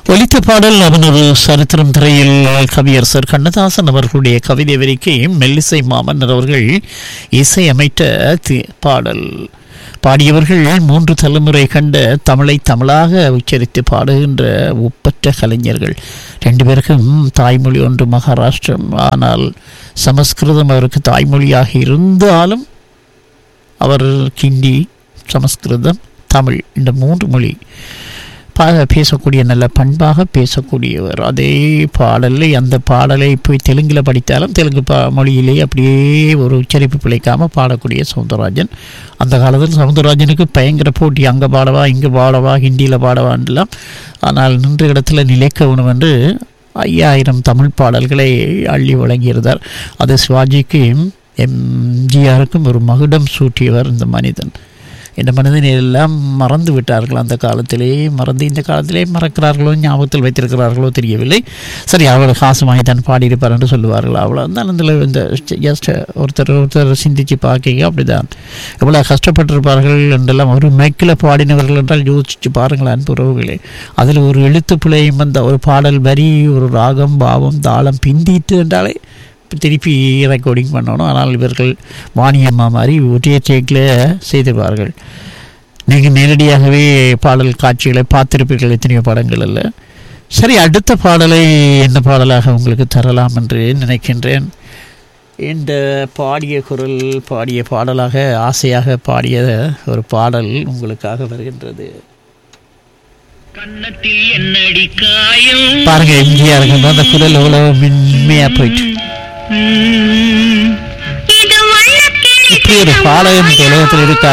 ஒலித்த பாடல் அவன் ஒரு சரித்திரம் திரையில் கவியரசர் கண்ணதாசன் அவர்களுடைய கவிதை வரிக்கை மெல்லிசை மாமன்னர் அவர்கள் இசையமைத்த தி- பாடல் பாடியவர்கள் மூன்று தலைமுறை கண்ட தமிழை தமிழாக உச்சரித்து பாடுகின்ற ஒப்பற்ற கலைஞர்கள் ரெண்டு பேருக்கும் தாய்மொழி ஒன்று மகாராஷ்டிரம் ஆனால் சமஸ்கிருதம் அவருக்கு தாய்மொழியாக இருந்தாலும் அவர் ஹிந்தி சமஸ்கிருதம் தமிழ் இந்த மூன்று மொழி பா பேசக்கூடிய நல்ல பண்பாக பேசக்கூடியவர் அதே பாடலை அந்த பாடலை போய் தெலுங்கில் படித்தாலும் தெலுங்கு பா மொழியிலே அப்படியே ஒரு உச்சரிப்பு பிழைக்காமல் பாடக்கூடிய சவுந்தரராஜன் அந்த காலத்தில் சவுந்தரராஜனுக்கு பயங்கர போட்டி அங்கே பாடவா இங்கே பாடவா ஹிந்தியில் பாடவான்லாம் ஆனால் நின்ற இடத்துல நிலைக்க வேணும் என்று ஐயாயிரம் தமிழ் பாடல்களை அள்ளி வழங்கியிருந்தார் அது சிவாஜிக்கும் எம்ஜிஆருக்கும் ஒரு மகுடம் சூட்டியவர் இந்த மனிதன் இந்த மனிதனை எல்லாம் மறந்து விட்டார்கள் அந்த காலத்திலே மறந்து இந்த காலத்திலே மறக்கிறார்களோ ஞாபகத்தில் வைத்திருக்கிறார்களோ தெரியவில்லை சரி அவர் காசு வாங்கி தான் பாடியிருப்பார் என்று சொல்லுவார்கள் அவ்வளோ தான் அதில் இந்த ஜஸ்ட் ஒருத்தர் ஒருத்தர் சிந்திச்சு பார்க்க அப்படிதான் எவ்வளோ கஷ்டப்பட்டிருப்பார்கள் என்றெல்லாம் ஒரு மைக்கில் பாடினவர்கள் என்றால் யோசிச்சு பாருங்களேன் அன்புறவுகளே அதில் ஒரு எழுத்து பிழையும் அந்த ஒரு பாடல் வரி ஒரு ராகம் பாவம் தாளம் பிந்திட்டு என்றாலே திருப்பி ரெக்கார்டிங் பண்ணணும் ஆனால் இவர்கள் வாணியம்மா மாதிரி ஒற்றைய டேக்கில் செய்திருப்பார்கள் நீங்கள் நேரடியாகவே பாடல் காட்சிகளை பார்த்திருப்பீர்கள் எத்தனையோ படங்கள் அல்ல சரி அடுத்த பாடலை என்ன பாடலாக உங்களுக்கு தரலாம் என்று நினைக்கின்றேன் இந்த பாடிய குரல் பாடிய பாடலாக ஆசையாக பாடிய ஒரு பாடல் உங்களுக்காக வருகின்றது கன்னத்தில் என்னடி காயம் பாருங்க எம்ஜிஆர் அந்த குரல் எவ்வளவு மென்மையா போயிட்டு ம். இது வண்ணக்கிளி இப்படி ஒரு பாடகன் இந்த உலகத்தில் இருக்கா